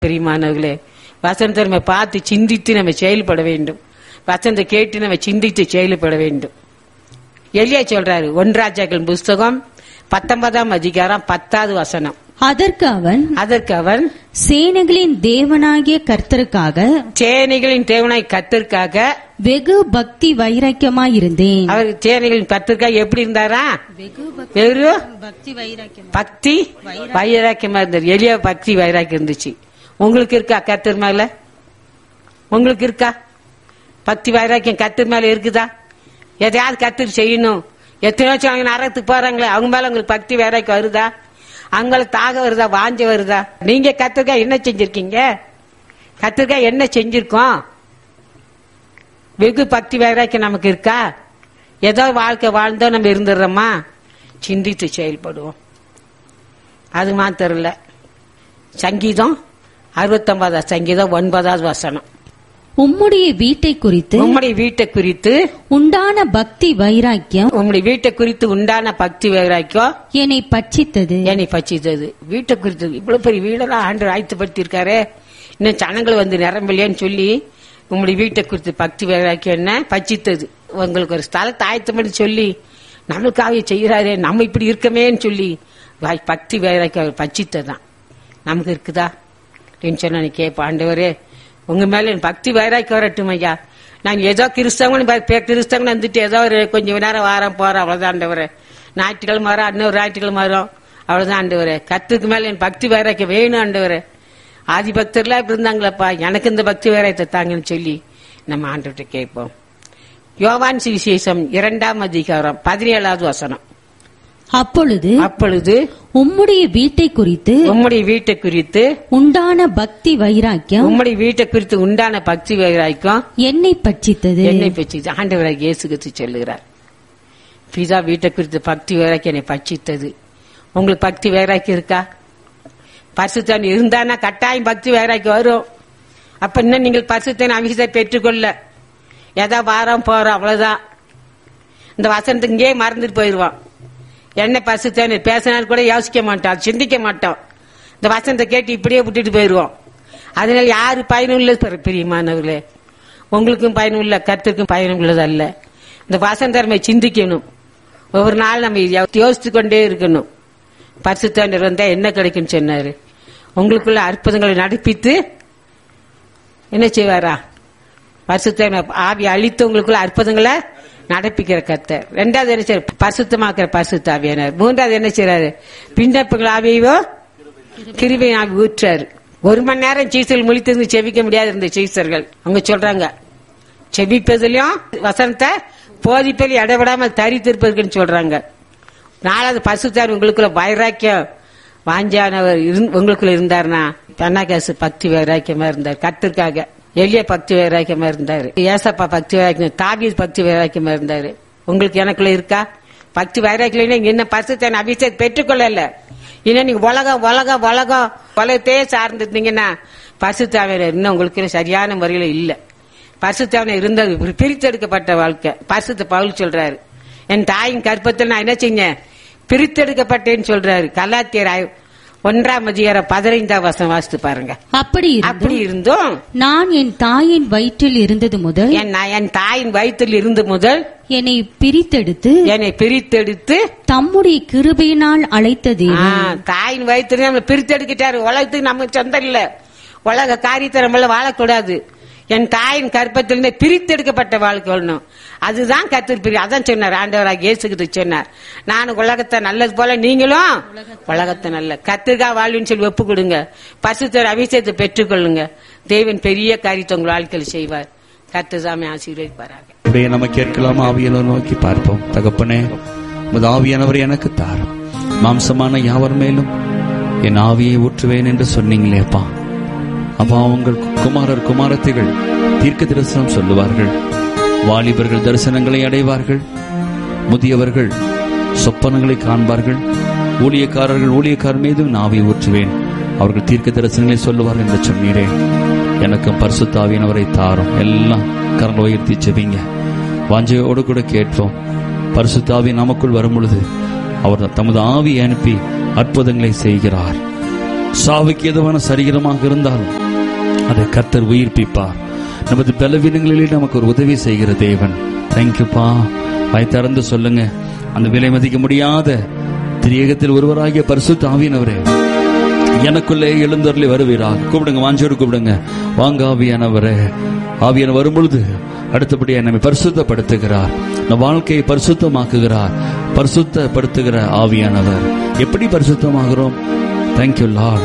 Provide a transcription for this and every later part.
பிரியமானவர்களே வசனத்தை நம்ம பார்த்து சிந்தித்து நம்ம செயல்பட வேண்டும் வசனத்தை கேட்டு நம்ம சிந்தித்து செயல்பட வேண்டும் எலியா சொல்றாரு ஒன்றாஜாக்கள் புஸ்தகம் பத்தொன்பதாம் அதிகாரம் பத்தாவது வசனம் அதற்கு அவன் அதற்கு அவன் சேனைகளின் தேவனாகிய கர்த்தருக்காக சேனைகளின் தேவனாய் கத்திற்காக வெகு பக்தி வைராக்கியமாயிருந்தேன் அவர் சேனைகளின் கத்திற்காக எப்படி இருந்தாரா வெகு வெறும் பக்தி வைராக்கியம் பக்தி வைராக்கியமா இருந்தார் எளிய பக்தி வைராக்கியம் இருந்துச்சு உங்களுக்கு இருக்கா கத்தர் மேல உங்களுக்கு இருக்கா பக்தி வைராக்கியம் கத்தர் மேல இருக்குதா எதையாவது கத்தர் செய்யணும் எத்தனை வருஷம் அவங்க நரகத்துக்கு போறாங்களே அவங்க மேல உங்களுக்கு பக்தி வைராக்கியம் வருதா அவங்களுக்கு தாக வருதா வாஞ்ச வருதா நீங்க கத்திரிக்கா என்ன செஞ்சிருக்கீங்க கத்திரிக்கா என்ன செஞ்சிருக்கோம் வெகு பக்தி வைராக்கியம் நமக்கு இருக்கா ஏதோ வாழ்க்கை வாழ்ந்தோ நம்ம இருந்துடுறோமா சிந்தித்து செயல்படுவோம் அது மாத்திரம் இல்ல சங்கீதம் அறுபத்தொன்பதாம் சங்கீதம் ஒன்பதாவது வசனம் உம்முடைய வீட்டை குறித்து உம்முடைய வீட்டை குறித்து உண்டான பக்தி வைராக்கியம் உம்முடைய வீட்டை குறித்து உண்டான பக்தி வைராக்கியம் என்னை பட்சித்தது என்னை பச்சித்தது வீட்டை குறித்து இவ்வளவு பெரிய வீடெல்லாம் ஆண்டு ஆயத்தப்படுத்தியிருக்காரு இன்னும் ஜனங்கள் வந்து நிரம்பலையேன்னு சொல்லி உங்களுடைய வீட்டை குறித்து பக்தி வைராக்கியம் என்ன பச்சித்தது உங்களுக்கு ஒரு ஸ்தலத்தை ஆயத்தம் பண்ணி சொல்லி நம்மளுக்காக செய்யறாரே நம்ம இப்படி இருக்கமேன்னு சொல்லி வாய் பக்தி வைராக்கியம் பச்சித்ததான் நமக்கு இருக்குதா அப்படின்னு சொன்னா நீ கேட்ப ஆண்டவரே உங்க மேல என் பக்தி வைராக்கியம் வரட்டும் ஐயா நான் ஏதோ கிறிஸ்தவன் கிறிஸ்தவன் வந்துட்டு ஏதோ ஒரு கொஞ்சம் நேரம் வாரம் போறேன் அவ்வளவுதான் ஆண்டவரே ஞாயிற்றுக்கிழமை வரோம் இன்னொரு ஞாயிற்றுக்கிழமை வரோம் அவ்வளவுதான் ஆண்டவரே கத்துக்கு மேல என் பக்தி வைராக்கியம் வேணும் ஆண்டவரே ஆதி பக்தர்லாம் இப்படி இருந்தாங்களப்பா எனக்கு இந்த பக்தி வைராயத்தை தாங்கன்னு சொல்லி நம்ம ஆண்டவர்கிட்ட கேட்போம் யோவான் சுவிசேஷம் இரண்டாம் அதிகாரம் பதினேழாவது வசனம் அப்பொழுது அப்பொழுது உம்முடைய வீட்டை குறித்து உம்முடைய வீட்டை குறித்து உண்டான பக்தி வைராக்கியம் உம்முடைய வீட்டை குறித்து உண்டான பக்தி வைராக்கியம் என்னை பட்சித்தது என்னை பற்றி ஆண்டவராக இயேசு கிறிஸ்து சொல்லுகிறார் பிதா வீட்டை குறித்து பக்தி வைராக்கி என்னை பட்சித்தது உங்களுக்கு பக்தி வைராக்கி இருக்கா பரிசுத்தன் இருந்தானா கட்டாயம் பக்தி வைராக்கி வரும் அப்ப இன்னும் நீங்கள் பரிசுத்தன் அபிஷேகத்தை பெற்றுக்கொள்ள ஏதா வாரம் போறோம் அவ்வளவுதான் இந்த வசனத்துக்கு இங்கேயே மறந்துட்டு போயிடுவான் என்ன பரிசுத்தன் பேசினால் கூட யோசிக்க மாட்டோம் சிந்திக்க மாட்டோம் இந்த வசனத்தை கேட்டு இப்படியே விட்டுட்டு போயிடுவோம் அதனால யாரு பயனுள்ள பிரியமானவர்களே உங்களுக்கும் பயனுள்ள கத்துக்கும் பயனுள்ளது அல்ல இந்த வசந்தரமை சிந்திக்கணும் ஒவ்வொரு நாள் நம்ம யோசித்து கொண்டே இருக்கணும் பரிசுத்தவர் வந்தா என்ன கிடைக்கும்னு சொன்னாரு உங்களுக்குள்ள அற்புதங்களை நடப்பித்து என்ன செய்வாரா பரிசுத்த ஆவி அழித்து உங்களுக்குள்ள அற்புதங்களை நடப்பிக்கிற கத்தர் ரெண்டாவது என்ன செய்ய பரிசுத்தமாக்குற பரிசுத்த ஆவியானார் மூன்றாவது என்ன செய்யறாரு பின்னப்புகள் ஆவியவோ கிருபை ஆவி ஊற்றாரு ஒரு மணி நேரம் சீசர்கள் முழித்திருந்து செவிக்க முடியாது இருந்த சீசர்கள் அவங்க சொல்றாங்க செபிப்பதிலையும் வசனத்தை போதிப்பதில் இடவிடாமல் தரித்திருப்பதுன்னு சொல்றாங்க நாலாவது பசுத்தார் உங்களுக்குள்ள வைராக்கியம் வாஞ்சானவர் உங்களுக்குள்ள இருந்தார்னா பெண்ணாகாசு பக்தி வைராக்கியமா இருந்தார் கத்திற்காக எளிய பக்தி வைராக்கியமா இருந்தாரு ஏசப்பா பக்தி வைராக்கியம் தாபீஸ் பக்தி வைராக்கியமா இருந்தாரு உங்களுக்கு எனக்குள்ள இருக்கா பக்தி வைராக்கியம் நீங்க என்ன பசுத்தன் அபிஷேக் பெற்றுக்கொள்ளல இன்னும் நீங்க உலகம் உலகம் உலகம் உலகத்தையே சார்ந்திருந்தீங்கன்னா பசுத்தாவியர் இன்னும் உங்களுக்கு சரியான முறையில இல்ல பசுத்தாவின இருந்தது பிரித்தெடுக்கப்பட்ட வாழ்க்கை பசுத்த பவுல் சொல்றாரு என் தாயின் கற்பத்தில் நான் என்ன செஞ்சேன் பிரித்தெடுக்கப்பட்டேன்னு சொல்றாரு கலாத்தியர் ஒன்றாம் அதிகாரம் பதினைந்தாம் வசம் வாசித்து பாருங்க அப்படி இருந்து அப்படி இருந்தும் நான் என் தாயின் வயிற்றில் இருந்தது முதல் என் நான் என் தாயின் வயிற்றில் இருந்து முதல் என்னை பிரித்தெடுத்து என்னை பிரித்தெடுத்து தம்முடைய கிருபையினால் அழைத்த ஆ, தேவன் தாயின் வயிற்றுல நம்ம பிரித்தெடுக்கிட்டாரு உலகத்துக்கு நமக்கு சொந்தம் இல்ல உலக காரியத்தை நம்மள வாழக்கூடாது என் தாயின் கற்பத்திலிருந்து பிரித்தெடுக்கப்பட்ட வாழ்க்கை வாழணும் அதுதான் கத்திரி பிரி அதான் சொன்னார் ஆண்டவராக இயேசுகிட்டு சொன்னார் நான் உலகத்தை நல்லது போல நீங்களும் உலகத்தை நல்ல கத்திரிக்கா வாழ்வின்னு சொல்லி ஒப்பு கொடுங்க பசுத்தர் அபிஷேகத்தை பெற்றுக்கொள்ளுங்க தேவன் பெரிய காரியத்தை உங்கள் வாழ்க்கையில் செய்வார் கத்துதாமே ஆசீர்வதிப்பாராக அப்படியே நம்ம கேட்கலாமா ஆவியனவர் நோக்கி பார்ப்போம் தகப்பனே உமது ஆவியானவர் எனக்கு தாரும் மாம்சமான யாவர் மேலும் என் ஆவியை ஊற்றுவேன் என்று சொன்னீங்களேப்பா அப்பா உங்கள் குமாரர் குமாரத்திகள் தீர்க்க தரிசனம் சொல்லுவார்கள் வாலிபர்கள் தரிசனங்களை அடைவார்கள் முதியவர்கள் சொப்பனங்களை காண்பார்கள் ஊழியக்காரர்கள் ஊழியக்காரர் மீதும் நாவை ஊற்றுவேன் அவர்கள் தீர்க்க தரிசனங்களை சொல்லுவார்கள் என்று சொன்னீரே எனக்கும் பரிசுத்தாவியனவரை தாரும் எல்லாம் கரங்களை உயர்த்தி செவிங்க வாஞ்சையோடு கூட கேட்போம் பரிசுத்தாவி நமக்குள் வரும் பொழுது அவர் தமது ஆவியை அனுப்பி அற்புதங்களை செய்கிறார் சாவுக்கு எதுவான சரீரமாக இருந்தாலும் அதை கர்த்தர் உயிர்ப்பிப்பார் நமது பலவீனங்களிலே நமக்கு ஒரு உதவி செய்கிற தேவன் தேங்க்யூப்பா வாய் திறந்து சொல்லுங்க அந்த விலை மதிக்க முடியாத திரியகத்தில் ஒருவராகிய பரிசுத்த ஆவியனவரே எனக்குள்ளே எழுந்தருளி வருவீராக கூப்பிடுங்க வாஞ்சோடு கூப்பிடுங்க வாங்க ஆவியானவரே ஆவியான வரும்பொழுது அடுத்தபடியாக நம்மை பரிசுத்தப்படுத்துகிறார் நம் வாழ்க்கையை பரிசுத்தமாக்குகிறார் பரிசுத்தப்படுத்துகிற ஆவியானவர் எப்படி பரிசுத்தமாகிறோம் தேங்க்யூ லார்ட்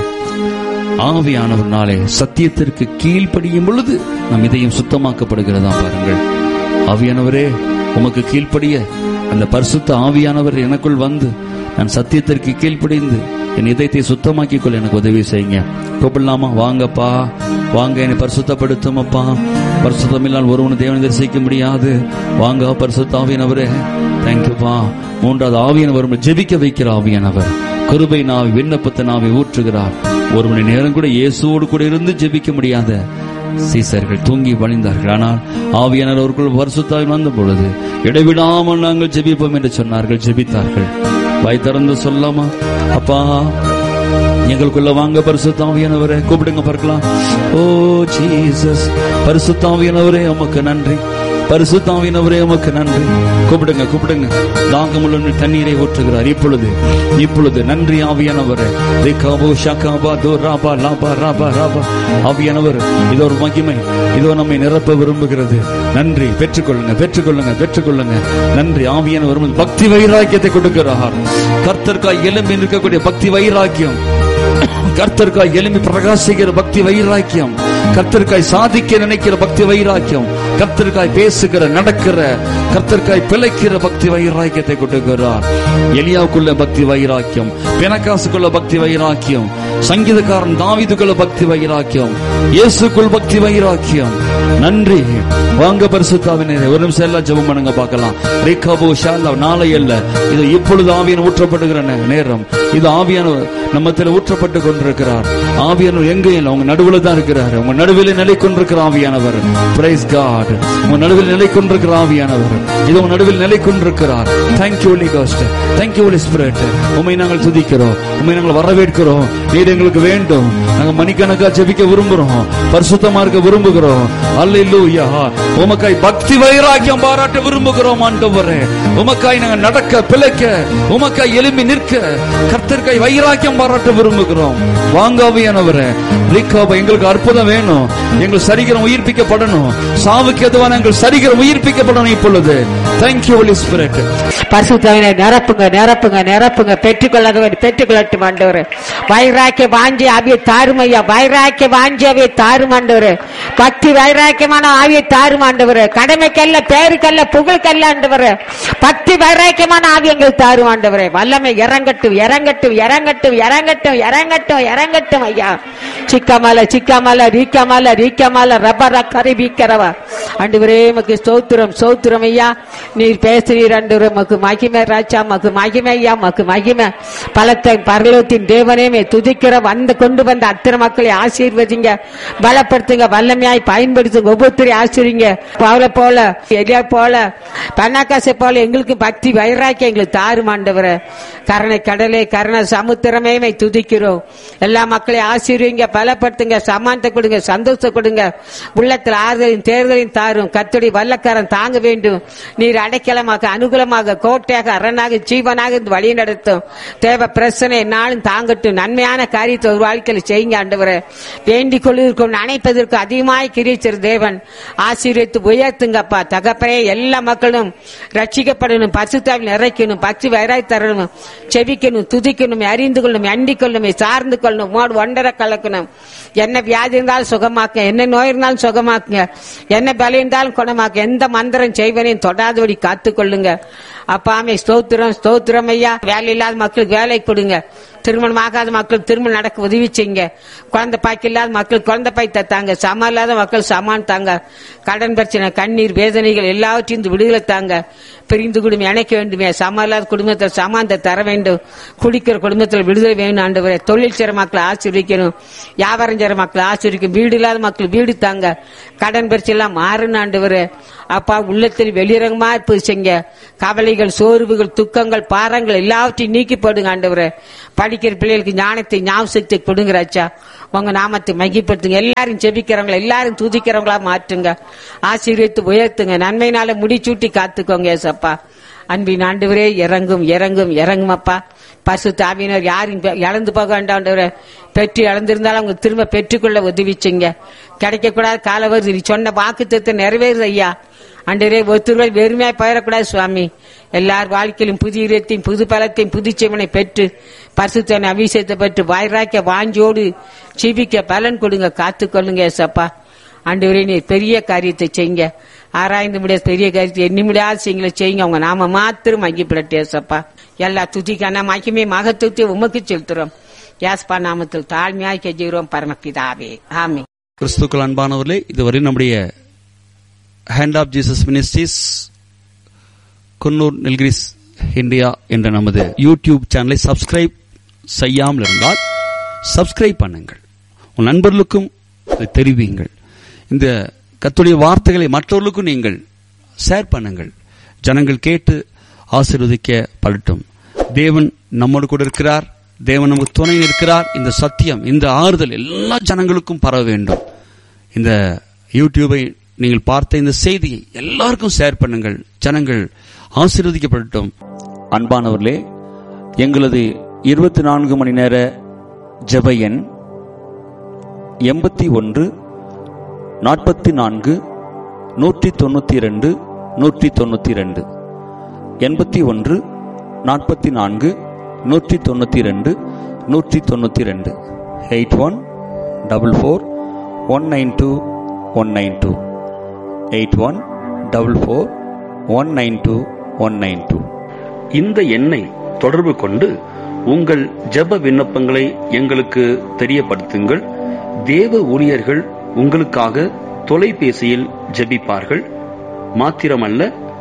ஆவியானவர்னாலே சத்தியத்திற்கு கீழ்ப்படியும் பொழுது நம் இதயம் சுத்தமாக்கப்படுகிறதா பாருங்கள் ஆவியானவரே உமக்கு கீழ்ப்படிய அந்த பரிசுத்த ஆவியானவர் எனக்குள் வந்து நான் சத்தியத்திற்கு கீழ்ப்படிந்து என் இதயத்தை சுத்தமாக்கிக் கொள்ள எனக்கு உதவி செய்யுங்க கூப்பிடலாமா வாங்கப்பா வாங்க என்னை பரிசுத்தப்படுத்தும் அப்பா பரிசுத்தம் இல்லால் ஒருவனை தேவனை தரிசிக்க முடியாது வாங்க பரிசுத்த ஆவியானவரே தேங்க்யூப்பா மூன்றாவது ஆவியானவர் ஜெபிக்க வைக்கிற ஆவியானவர் கிருபை நாவி விண்ணப்பத்தை நாவி ஊற்றுகிறார் ஒரு மணி நேரம் கூட இயேசுவோடு கூட இருந்து ஜெபிக்க முடியாத சீசர்கள் தூங்கி வழிந்தார்கள் ஆனால் ஆவியானவர் அவர்கள் பரிசுத்தாய் வந்த பொழுது இடைவிடாமல் நாங்கள் ஜெபிப்போம் என்று சொன்னார்கள் ஜெபித்தார்கள் வாய் திறந்து சொல்லாமா அப்பா எங்களுக்குள்ள வாங்க பரிசுத்தாவியானவரே கூப்பிடுங்க பார்க்கலாம் ஓ ஜீசஸ் பரிசுத்தாவியானவரே உமக்கு நன்றி பரிசுத்தாவியானவரே உமக்கு நன்றி கூப்பிடுங்க கூப்பிடுங்க தாகமுள்ள தண்ணீரை ஊற்றுகிறார் இப்பொழுது இப்பொழுது நன்றி ஆவியானவரே ரிகாபோ ஷகாபா தோ ராபா லாபா ராபா ராபா ஆவியானவர் இது ஒரு மகிமை இதோ நம்மை நிரப்ப விரும்புகிறது நன்றி பெற்றுக்கொள்ளுங்க பெற்றுக்கொள்ளுங்க பெற்றுக்கொள்ளுங்க நன்றி ஆவியானவர் உமது பக்தி வைராக்கியத்தை கொடுக்கிறார் கர்த்தர்காய் எலும்பி இருக்கக்கூடிய பக்தி வைராக்கியம் கர்த்தர்காய் எலும்பி பிரகாசிக்கிற பக்தி வைராக்கியம் கர்த்தர்காய் சாதிக்க நினைக்கிற பக்தி வைராக்கியம் கர்த்தர்காய் பேசுகிற நடக்கிற கர்த்தர்காய் பிழைக்கிற பக்தி வைராக்கியத்தை கொடுக்கிறார் எலியாவுக்குள்ள பக்தி வைராக்கியம் பிணக்காசுக்குள்ள பக்தி வைராக்கியம் சங்கீதக்காரன் தாவிதுக்குள்ள பக்தி வைராக்கியம் இயேசுக்குள் பக்தி வைராக்கியம் நன்றி வாங்க பரிசுத்தாவினரே ஒரு நிமிஷம் எல்லாம் ஜெபம் பண்ணுங்க பார்க்கலாம் ரேகாபோ ஷாலா நாளை அல்ல இது இப்பொழுது ஆவியன் ஊற்றப்படுகிற நே- நேரம் இது ஆவியானவர் நம்மத்தில் ஊற்றப்பட்டு கொண்டிருக்கிறார் ஆவியானவர் எங்க இல்லை உங்க நடுவுல தான் இருக்கிறார் உங்க நடுவில் நிலை கொண்டிருக்கிற ஆவியானவர் பிரைஸ் காட் உங்க நடுவில் நிலை கொண்டிருக்கிற ஆவியானவர் இது உங்க நடுவில் நிலை கொண்டிருக்கிறார் தேங்க்யூ ஒலி காஸ்ட் தேங்க்யூ ஒலி ஸ்பிரிட் உண்மை நாங்கள் துதிக்கிறோம் உண்மை நாங்கள் வரவேற்கிறோம் நீர் எங்களுக்கு வேண்டும் நாங்க மணிக்கணக்கா ஜெபிக்க விரும்புறோம் பரிசுத்தமா இருக்க விரும்புகிறோம் அல்லேலூயா உமக்காய் பக்தி வைராக்கியம் பாராட்ட விரும்புகிறோம் ஆண்டவரே உமக்காய் நாங்க நடக்க பிழைக்க உமக்காய் எலும்பி நிற்க கர்த்தர்க்காய் வைராக்கியம் பாராட்ட விரும்புகிறோம் வாங்காவியானவரே ரீகாபா எங்களுக்கு அற்புதம் வேணும் எங்கள் சரீரம் உயிர்ப்பிக்கப்படணும் சாவுக்கு எதுவான எங்கள் சரீரம் உயிர்ப்பிக்கப்படணும் இப்பொழுது தேங்க்யூ ஒலி ஸ்பிரிட் பரிசுத்தவனை நிரப்புங்க நிரப்புங்க நிரப்புங்க பெற்றுக்கொள்ளாதவர் பெற்றுக்கொள்ளட்டும் ஆண்டவர் வைராக்கிய வாஞ்சி ஆவியை தாரும் ஐயா வைராக்கிய வாஞ்சி ஆவியை தாரும் ஆண்டவர் பக்தி வைராக்கியமான ஆவியை தாரும் ஆண்டவர் கடமைக்கல்ல பேருக்கல்ல புகழ்க்கல்ல ஆண்டவர் பக்தி வைராக்கியமான ஆவி எங்கள் தாரும் ஆண்டவரே வல்லமை இறங்கட்டும் இறங்கட்டும் இறங்கட்டும் இறங்கட்டும் இறங்கட்டும் இறங்கட்டும் ஐயா சிக்கமல சிக்கமல ரீக்கமல ரீக்கமல ரப்பர கரி வீக்கிறவா ஆண்டவரே மக்கு ஸ்தோத்திரம் ஸ்தோத்திரம் ஐயா நீர் பேசுறீர் ஆண்டவரே மக்கு மகிமை ராஜா மக்கு மகிமை ஐயா மக்கு மகிமை பலத்தை பரலோகத்தின் தேவனே மே துதிக்கிற வந்து கொண்டு வந்த அத்தனை மக்களை ஆசீர்வதிங்க பலப்படுத்துங்க வல்லமையாய் பயன்படுத்துங்க ஒவ்வொருத்தரையும் ஆசிரிங்க பவுல போல எலியா போல பன்னாக்காசை போல எங்களுக்கு பக்தி வைராக்கி எங்களுக்கு தாரும் ஆண்டவரே கருணை கடலே கருணை சமுத்திரமே மை துதிக்கிறோம் எல்லா மக்களையும் ஆசீர்வீங்க பலப்படுத்துங்க சமானத்தை கொடுங்க சந்தோஷத்தை கொடுங்க உள்ளத்தில் ஆறுதலின் தேர்தலின் தாரும் கத்தடி வல்லக்காரன் தாங்க வேண்டும் நீர் அடைக்கலமாக அனுகூலமாக கோட்டையாக அரணாக ஜீவனாக இருந்து வழி நடத்தும் தேவ பிரச்சனை நாளும் தாங்கட்டும் நன்மையான காரியத்தை ஒரு வாழ்க்கையில் செய்யுங்க ஆண்டவரே வேண்டிக் கொள்வதற்கும் நினைப்பதற்கும் அதிகமாய் கிரிச்சிரு தேவன் ஆசீர்வித்து உயர்த்துங்கப்பா தகப்பரே எல்லா மக்களும் ரட்சிக்கப்படணும் பசுத்தாவில் நிறைக்கணும் பக்தி வைராய் தரணும் செவிக்கணும் துதிக்கணும் அறிந்து கொள்ளணும் அண்டிக் கொள்ளணும் சார்ந்து கொள்ளணும் மோடு ஒன்றரை கலக்கணும் என்ன வியாதி இருந்தாலும் சுகமாக்குங்க என்ன நோய் இருந்தாலும் சுகமாக்குங்க என்ன பலம் இருந்தாலும் குணமாக்கு எந்த மந்திரம் செய்வனையும் தொடாதபடி காத்துக்கொள்ளுங்க அப்பாமே ஸ்தோத்திரம் ஸ்தோத்திரம் ஐயா வேலை இல்லாத மக்களுக்கு வேலை கொடுங்க திருமணம் ஆகாத மக்கள் திருமணம் நடக்க உதவி செய்யுங்க குழந்தை பாய்க்கு இல்லாத மக்கள் குழந்தை பாய் தத்தாங்க சமம் இல்லாத மக்கள் சமான் தாங்க கடன் பிரச்சனை கண்ணீர் வேதனைகள் எல்லாவற்றையும் இந்த விடுதலை தாங்க பிரிந்து குடும்பம் இணைக்க வேண்டுமே சமம் இல்லாத குடும்பத்தில் சமானத்தை தர வேண்டும் குடிக்கிற குடும்பத்தில் விடுதலை வேணும் ஆண்டவரே தொழில் செய்ற மக்களை ஆசீர்விக்கணும் வியாபாரம் செய்ற மக்களை ஆசீர்விக்கும் வீடு இல்லாத மக்கள் வீடு தாங்க கடன் பிரச்சனை எல்லாம் மாறணும் ஆண்டவரே அப்பா உள்ளத்தில் வெளிரங்கமா இருப்பது செய்ங்க கவலைகள் சோர்வுகள் துக்கங்கள் பாரங்கள் எல்லாவற்றையும் நீக்கி போடுங்க ஆண்டவரே படிக்கிற பிள்ளைகளுக்கு ஞானத்தை ஞாபகத்தை கொடுங்கராச்சா உங்க நாமத்தை மகிப்படுத்துங்க எல்லாரும் செபிக்கிறவங்கள எல்லாரும் துதிக்கிறவங்களா மாற்றுங்க ஆசீர்வித்து உயர்த்துங்க நன்மையினால முடிச்சூட்டி காத்துக்கோங்க ஏசப்பா அன்பின் ஆண்டவரே இறங்கும் இறங்கும் இறங்கும் அப்பா பசு தாவினர் யாரும் பெ- இழந்து போக வேண்டாண்டவரே பெற்று இழந்திருந்தாலும் அவங்க திரும்ப பெற்றுக்கொள்ள உதவிச்சிங்க கிடைக்கக்கூடாது கால வருது நீ சொன்ன வாக்கு நிறைவேறுது ஐயா அண்டரே ஒருத்தர்கள் வெறுமையாய் பயிரக்கூடாது சுவாமி எல்லார் வாழ்க்கையிலும் புதிய இடத்தையும் புது பலத்தையும் புதுச்செவனை பெற்று பரிசுத்தனை அபிஷேகத்தை பெற்று வாய்ராக்க வாஞ்சோடு சிபிக்க பலன் கொடுங்க காத்துக்கொள்ளுங்க ஏசப்பா ஆண்டவரே நீ பெரிய காரியத்தை செய்யுங்க ஆராய்ந்து முடியாத பெரிய காரியத்தை எண்ணி முடியாத செய்யுங்கள செய்யுங்க அவங்க நாம மாத்திரம் மகிப்பிடட்டு ஏசப்பா எல்லா துதிக்கான மகிமே மகத்துவத்தை உமக்கு செலுத்துறோம் யாஸ்பா நாமத்தில் தாழ்மையாய் கெஞ்சுகிறோம் பரமபிதாவே ஆமே கிறிஸ்துக்கள் அன்பானவர்களே இதுவரை நம்முடைய hand of Jesus ministries Coonoor Nilgiris India என்ற நமது யூடியூப் சேனலை சப்ஸ்கிரைப் செய்யாமல் இருந்தால் சப்ஸ்கிரைப் பண்ணுங்கள் உன் நண்பர்களுக்கும் இதை தெரிவியுங்கள் இந்த கத்துடைய வார்த்தைகளை மற்றவர்களுக்கும் நீங்கள் ஷேர் பண்ணுங்கள் ஜனங்கள் கேட்டு ஆசீர்வதிக்க படட்டும் தேவன் நம்மோடு கூட இருக்கிறார் தேவன் நமக்கு துணை இருக்கிறார் இந்த சத்தியம் இந்த ஆறுதல் எல்லா ஜனங்களுக்கும் பரவ வேண்டும் இந்த யூடியூபை நீங்கள் பார்த்த இந்த செய்தியை எல்லாருக்கும் ஷேர் பண்ணுங்கள் ஜனங்கள் ஆசீர்வதிக்கப்படட்டும் அன்பானவர்களே எங்களது இருபத்தி நான்கு மணி நேர ஜெப எண் எண்பத்தி ஒன்று நாற்பத்தி நான்கு நூற்றி தொண்ணூற்றி ரெண்டு நூற்றி தொண்ணூற்றி ரெண்டு எண்பத்தி ஒன்று நாற்பத்தி நான்கு நூற்றி தொண்ணூற்றி ரெண்டு நூற்றி தொண்ணூற்றி ரெண்டு eight one double four one nine two one nine two eight one double four one nine two one nine two இந்த எண்ணை தொடர்பு கொண்டு உங்கள் ஜெப விண்ணப்பங்களை எங்களுக்கு தெரியப்படுத்துங்கள் தேவ ஊழியர்கள் உங்களுக்காக தொலைபேசியில் ஜெபிப்பார்கள் மாத்திரமல்ல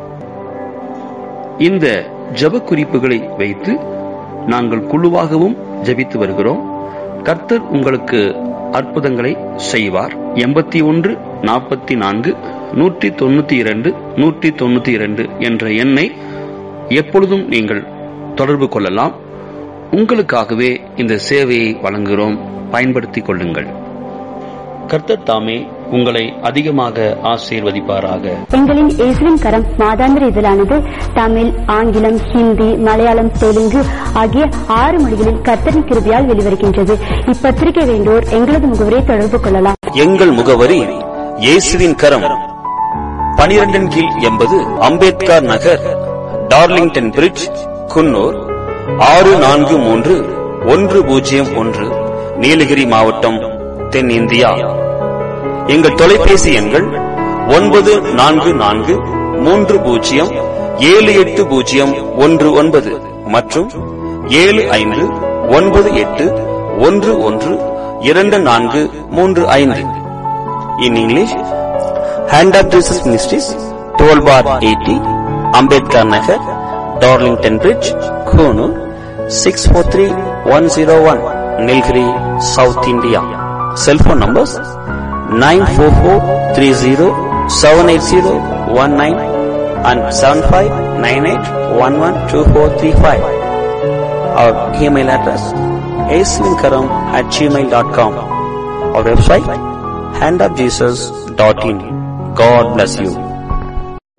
இந்த ஜெப குறிப்புகளை வைத்து நாங்கள் குழுவாகவும் ஜெபித்து வருகிறோம் கர்த்தர் உங்களுக்கு அற்புதங்களை செய்வார் எண்பத்தி ஒன்று நாற்பத்தி நான்கு நூற்றி தொண்ணூத்தி இரண்டு நூற்றி தொண்ணூத்தி இரண்டு என்ற எண்ணை எப்பொழுதும் நீங்கள் தொடர்பு கொள்ளலாம் உங்களுக்காகவே இந்த சேவையை வழங்குகிறோம் பயன்படுத்திக் கொள்ளுங்கள் கர்த்தர் தாமே உங்களை அதிகமாக ஆசீர்வதிப்பாராக எங்களின் இயேசுவின் கரம் மாதாந்திர இதழானது தமிழ் ஆங்கிலம் ஹிந்தி மலையாளம் தெலுங்கு ஆகிய ஆறு மொழிகளில் கர்த்தரின் கிருபையால் வெளிவருகின்றது இப்பத்திரிகை வேண்டோர் எங்களது முகவரை தொடர்பு கொள்ளலாம் எங்கள் முகவரி இயேசுவின் கரம் பனிரெண்டின் கீழ் எண்பது அம்பேத்கர் நகர் டார்லிங்டன் பிரிட்ஜ் குன்னூர் ஆறு நான்கு மூன்று ஒன்று பூஜ்ஜியம் ஒன்று நீலகிரி மாவட்டம் தென்னிந்தியா எங்கள் தொலைபேசி எண்கள் ஒன்பது நான்கு நான்கு மூன்று பூஜ்ஜியம் ஏழு எட்டு பூஜ்ஜியம் ஒன்று ஒன்பது மற்றும் ஏழு ஐந்து ஒன்பது எட்டு ஒன்று ஒன்று இரண்டு நான்கு மூன்று ஐந்து in English hand of Jesus ministries twelve bar eighty Ambedkar Nagar Darlington bridge Coonoor six four three one zero one Nilgiri south India cellphone numbers nine four four three zero seven eight zero one nine and seven five nine eight one one two four three five our email address ஏஸ்லிங்கரம் at Gmail dot com our website handofjesus.in. God bless you.